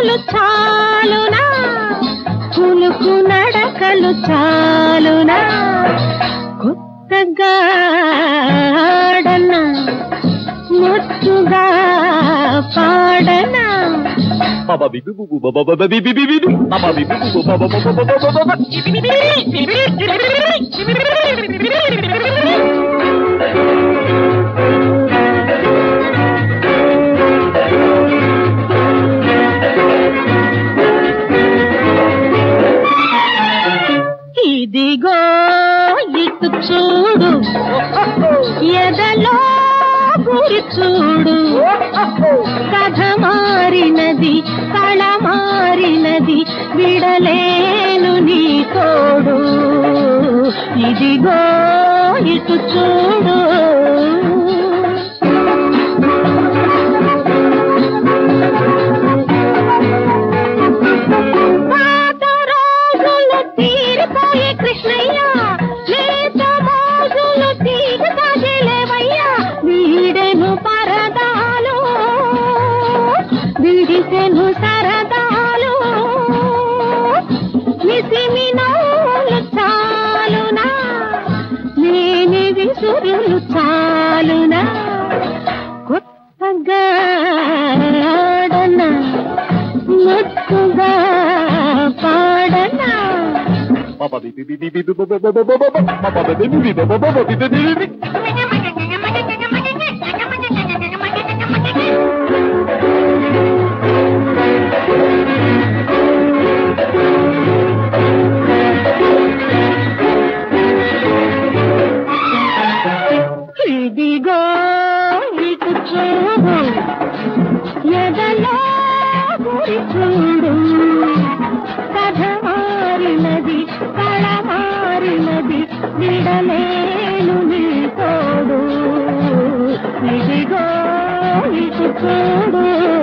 చూపులు చాలునా కులుకు నడకలు చాలునా కొత్తగా ఆడనా ముద్దుగా పాడనా Baba bi bu bu bu baba baba bi bi bi bi bi. Baba bi bu bu bu baba baba baba baba baba. ఇదిగో ఇటు చూడు ఎదలో గురి చూడు కథ మారినది కళ మారినది విడలేను నీ తోడు ఇదిగో ఇటు చూడు పాత రోజులు తీరిపోయే కృష్ణయ్య లేత మోజులు తీగ సాగలేవయ్యా వీడెను పరదాలు విడిసెను సరదాలు నిసిమినోలు చాలునా లేని విసురులు చాలునా కొత్తగా ఆడనా ముద్దుగా పాడనా Baba bi bi bi bi bi bi baba baba baba baba. Baba bi bi bi baba baba bi bi bi bi bi. ఇదిగో ఇటు చూడు ఎదలో గురి చూడు కథ మారినది కళ మారినది విడలేను నీ తోడు ఇదిగో ఇటు చూడు